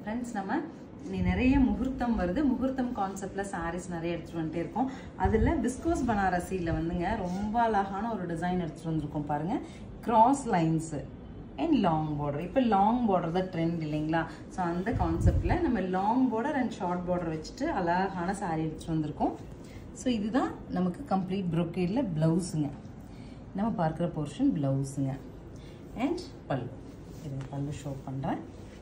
friends நம்ம நீ நிறைய முகூர்த்தம் வருது முகூர்த்தம் கான்செப்டில் சாரீஸ் நிறைய எடுத்துகிட்டு வந்துட்டே இருக்கோம் அதில் விஸ்கோஸ் பனாரசியில் வந்துங்க ரொம்ப அழகான ஒரு டிசைன் எடுத்துகிட்டு வந்திருக்கோம் பாருங்கள் cross lines and long border இப்போ லாங் பார்டர் தான் ட்ரெண்ட் இல்லைங்களா ஸோ அந்த கான்செப்டில் நம்ம long border and short border வச்சுட்டு அழகான சாரீ எடுத்துகிட்டு வந்திருக்கோம் ஸோ இதுதான் நமக்கு கம்ப்ளீட் ப்ரொக்கேடில் ப்ளவுஸுங்க நம்ம பார்க்குற போர்ஷன் ப்ளவுஸுங்க அண்ட் பல்லு இது பல்லு ஷோ பண்ணுறேன்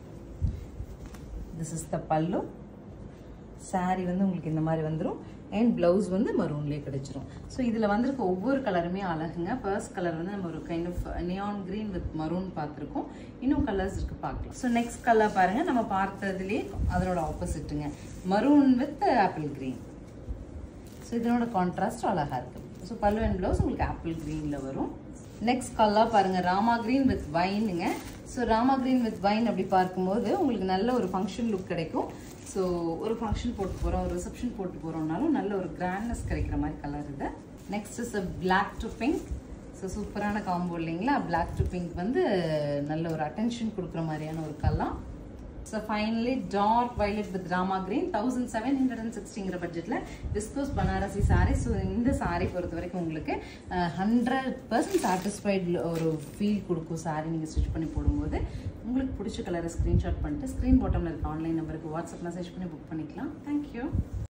திஸ் இஸ் த பல்லு saree வந்து உங்களுக்கு இந்த மாதிரி வந்துடும் அண்ட் ப்ளவுஸ் வந்து மரூன்லேயே கிடைச்சிரும் ஸோ இதில் வந்திருக்க ஒவ்வொரு கலருமே அழகுங்க ஃபர்ஸ்ட் கலர் வந்து நம்ம ஒரு kind of neon green with maroon பார்த்துருக்கோம் இன்னும் கலர்ஸ் இருக்கு பார்க்கலாம் ஸோ நெக்ஸ்ட் கலர் பாருங்க நம்ம பார்த்ததுலேயே அதனோட ஆப்போசிட்டுங்க maroon with apple green so இதனோட கான்ட்ராஸ்ட் அழகா இருக்கு ஸோ பல்லு அண்ட் ப்ளவுஸ் உங்களுக்கு ஆப்பிள் க்ரீனில் வரும் நெக்ஸ்ட் கலர் பாருங்க ராமா கிரீன் வித் வைனுங்க so Rama green with wine அப்படி பார்க்கும்போது உங்களுக்கு நல்ல ஒரு ஃபங்க்ஷன் லுக் கிடைக்கும் ஸோ ஒரு ஃபங்க்ஷன் போட்டு போகிறோம் ஒரு ரிசப்ஷன் போட்டு போகிறோம்னாலும் நல்ல ஒரு கிராண்ட்னஸ் கிடைக்கிற மாதிரி கலர் இது next is black to pink so சூப்பரான காம்போ இல்லைங்களா பிளாக் டு பிங்க் வந்து நல்ல ஒரு அட்டென்ஷன் கொடுக்குற மாதிரியான ஒரு colour so finally dark violet with Rama green thousand seven hundred and சிக்ஸ்டிங்கிற பட்ஜெட்டில் விஸ்கோஸ் பனாரசி சாரீ ஸோ இந்த சாரீ பொறுத்த வரைக்கும் உங்களுக்கு ஹண்ட்ரட் பர்சன்ட் சாட்டிஸ்ஃபைட் ஒரு ஃபீல் கொடுக்கும் சாரீ நீங்கள் ஸ்டிச் பண்ணி போடும்போது உங்களுக்கு பிடிச்ச கலரை ஸ்க்ரீன்ஷாட் பண்ணிட்டு ஸ்க்ரீன் பாட்டமில் இருக்க ஆன்லைன் நம்பருக்கு வாட்ஸ்அப் மெசேஜ் பண்ணி புக் பண்ணிக்கலாம் தேங்க்யூ